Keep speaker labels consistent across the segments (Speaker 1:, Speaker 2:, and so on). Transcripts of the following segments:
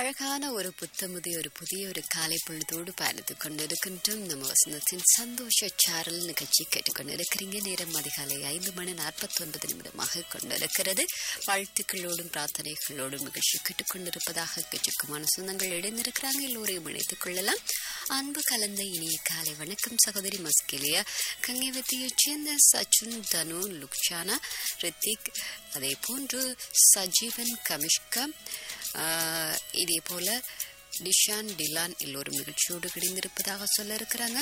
Speaker 1: அழகான ஒரு புத்தமுதி ஒரு புதிய ஒரு காலை பொழுதோடு பயணித்துக் கொண்டிருக்கின்றோம் நம்ம வசந்தத்தின் சந்தோஷ சாரல் நிகழ்ச்சி கேட்டுக்கொண்டிருக்கிறீங்க நேரம் அதிகாலை ஐந்து மணி நாற்பத்தி ஒன்பது நிமிடமாக கொண்டிருக்கிறது வாழ்த்துக்களோடும் பிரார்த்தனைகளோடும் நிகழ்ச்சி கேட்டுக்கொண்டிருப்பதாக கேட்டுக்குமான சொந்தங்கள் இணைந்திருக்கிறாங்க எல்லோரையும் இணைத்துக் கொள்ளலாம் அன்பு கலந்த இனிய காலை வணக்கம் சகோதரி மஸ்கிலியா கங்கைவத்தியைச் சேர்ந்த சச்சுன் தனு லுக்ஷானா ரித்திக் அதே போன்று சஜீவன் கமிஷ்கா ஆஹ், இதே போல டிஷான் டிலான் எல்லோரும் நிகழ்ச்சியோடு கிடைந்திருப்பதாக சொல்ல இருக்கிறாங்க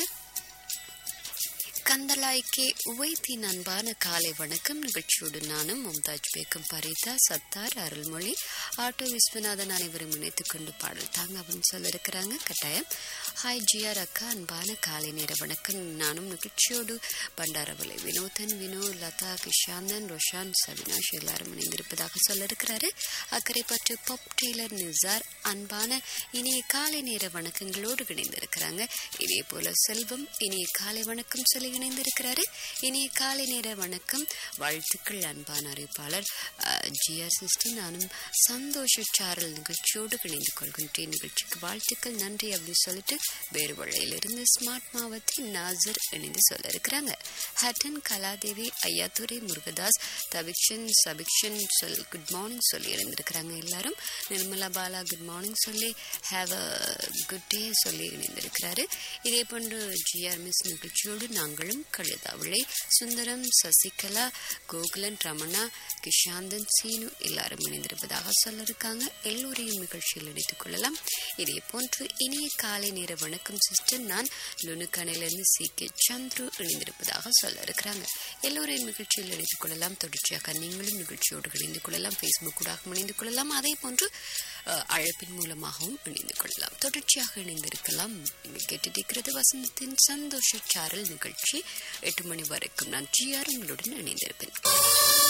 Speaker 1: கந்தலாய்க்கே உவைத்தின் அன்பான காலை வணக்கம் நிகழ்ச்சியோடு நானும் மும்தாஜ் பேக்கும் பரிதா சத்தார் அருள்மொழி ஆட்டோ விஸ்வநாதன் அனைவரும் இணைத்துக் கொண்டு பாடல் தாங்க அப்படின்னு சொல்ல இருக்கிறாங்க கட்டாயம் ஹாய் ஜிஆர் அக்கா அன்பான காலை நேர வணக்கம் நானும் நிகழ்ச்சியோடு பண்டாரவலை வினோதன் வினோ லதா கிஷாந்தன் ரொஷான் சவினாஷ் எல்லாரும் இணைந்திருப்பதாக சொல்ல இருக்கிறாரு அக்கரைப்பற்று பப் டெய்லர் நிசார் அன்பான இனிய காலை நேர வணக்கங்களோடு இணைந்திருக்கிறாங்க இதே போல செல்வம் இனிய காலை வணக்கம் சொல்லி இணைந்திருக்கிறாரு இனிய காலை நேர வணக்கம் வாழ்த்துக்கள் அன்பான அறிவிப்பாளர் ஜிஆர் சிஸ்டர் நானும் சந்தோஷ சாரல் நிகழ்ச்சியோடு இணைந்து கொள்கின்றேன் நிகழ்ச்சிக்கு வாழ்த்துக்கள் நன்றி அப்படின்னு சொல்லிட்டு வேறு வழியிலிருந்து ஸ்மார்ட் மாவத்தி நாசர் இணைந்து சொல்ல இருக்கிறாங்க ஹட்டன் கலாதேவி ஐயாத்துரை முருகதாஸ் தபிக்ஷன் சபிக்ஷன் சொல் குட் மார்னிங் சொல்லி இணைந்திருக்கிறாங்க எல்லாரும் நிர்மலா பாலா குட் மார்னிங் சொல்லி ஹாவ் அ குட் டே சொல்லி இணைந்திருக்கிறாரு இதே போன்று ஜிஆர் மிஸ் நிகழ்ச்சியோடு நாங்களும் கழுதாவிளை சுந்தரம் சசிகலா கோகுலன் ரமணா கிஷாந்தன் சீனு எல்லாரும் இணைந்திருப்பதாக சொல்ல இருக்காங்க எல்லோரையும் நிகழ்ச்சியில் இணைத்துக் கொள்ளலாம் இதே போன்று இனிய காலை நேர வணக்கம் சிஸ்டர் நான் லுணுக்கணையிலிருந்து சி கே சந்துரு இணைந்திருப்பதாக சொல்ல இருக்கிறாங்க எல்லோரையும் நிகழ்ச்சியில் இணைத்துக் கொள்ளலாம் தொடர்ச்சியாக நீங்களும் நிகழ்ச்சியோடு இணைந்து கொள்ளலாம் ஃபேஸ்புக் ஊடாக இணைந்து கொள்ளலாம் அதே போன்று அஹ், அழைப்பின் மூலமாகவும் இணைந்து கொள்ளலாம் தொடர்ச்சியாக இணைந்திருக்கலாம் நீங்கள் கேட்டிருக்கிறது வசந்தத்தின் சந்தோஷ சாரல் நிகழ்ச்சி எட்டு மணி வரைக்கும் நான் ஜிஆர் உங்களுடன் இணைந்திருப்பேன்